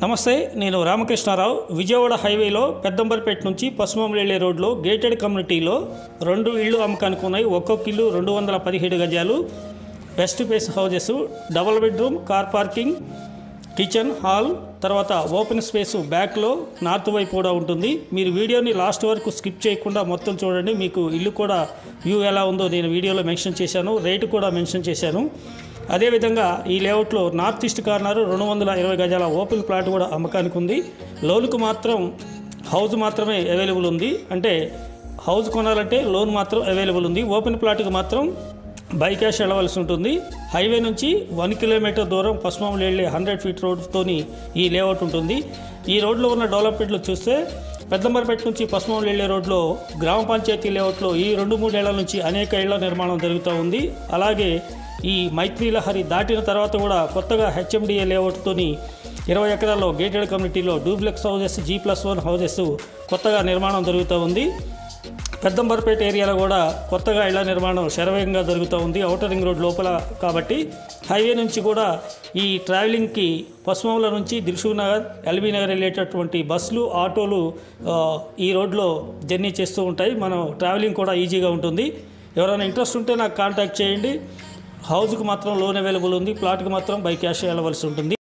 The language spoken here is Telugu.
నమస్తే నేను రామకృష్ణారావు విజయవాడ హైవేలో పెద్దంబర్పేట నుంచి పశ్చిమం రోడ్లో గేటెడ్ కమ్యూనిటీలో రెండు ఇళ్ళు అమ్మకానికి ఉన్నాయి ఒక్కొక్క ఇల్లు రెండు వందల పదిహేడు గజాలు west face houses double bedroom car parking kitchen hall తర్వాత ఓపెన్ స్పేస్ బ్యాక్లో నార్త్ వైపు కూడా ఉంటుంది మీరు వీడియోని లాస్ట్ వరకు స్కిప్ చేయకుండా మొత్తం చూడండి మీకు ఇల్లు కూడా వ్యూ ఎలా ఉందో నేను వీడియోలో మెన్షన్ చేశాను రేటు కూడా మెన్షన్ చేశాను అదేవిధంగా ఈ లేఅవుట్లో నార్త్ ఈస్ట్ కార్నర్ రెండు వందల ఇరవై గజాల ఓపెన్ ప్లాట్ కూడా అమ్మకానికి ఉంది లోన్కు మాత్రం హౌస్ మాత్రమే అవైలబుల్ ఉంది అంటే హౌస్ కొనాలంటే లోన్ మాత్రం అవైలబుల్ ఉంది ఓపెన్ ప్లాట్కి మాత్రం బై క్యాష్ వెళ్ళవలసి ఉంటుంది హైవే నుంచి వన్ కిలోమీటర్ దూరం పశ్చిమం వెళ్ళే హండ్రెడ్ ఫీట్ రోడ్తోని ఈ లేఅవుట్ ఉంటుంది ఈ రోడ్లో ఉన్న డెవలప్మెంట్లు చూస్తే పెద్దంబరపేట నుంచి పశ్చిమం వెళ్ళే రోడ్లో గ్రామ పంచాయతీ లేఅవుట్లో ఈ రెండు మూడేళ్ల నుంచి అనేక ఇళ్ల నిర్మాణం జరుగుతూ ఉంది అలాగే ఈ మైత్రి లహరి దాటిన తర్వాత కూడా కొత్తగా హెచ్ఎండిఏ లేఅవుట్తోని ఇరవై ఎకరాల్లో గేటెడ్ కమ్యూనిటీలో duplex houses G plus one houses కొత్తగా నిర్మాణం జరుగుతూ ఉంది పెద్దంబర్పేట ఏరియాలో కూడా కొత్తగా ఇళ్ల నిర్మాణం శరవేగంగా జరుగుతూ ఉంది ఔటర్ రింగ్ రోడ్ లోపల కాబట్టి హైవే నుంచి కూడా ఈ ట్రావెలింగ్కి పశ్చిమంల నుంచి దిల్షుక్ నగర్ ఎల్బీ నగర్ వెళ్ళేటటువంటి బస్సులు ఆటోలు ఆ, ఈ రోడ్లో జర్నీ చేస్తూ ఉంటాయి మనం ట్రావెలింగ్ కూడా ఈజీగా ఉంటుంది ఎవరైనా ఇంట్రెస్ట్ ఉంటే నాకు కాంటాక్ట్ చేయండి హౌస్కి మాత్రం లోన్ అవైలబుల్ ఉంది ప్లాట్కి మాత్రం బై క్యాష్ వెళ్ళవలసి ఉంటుంది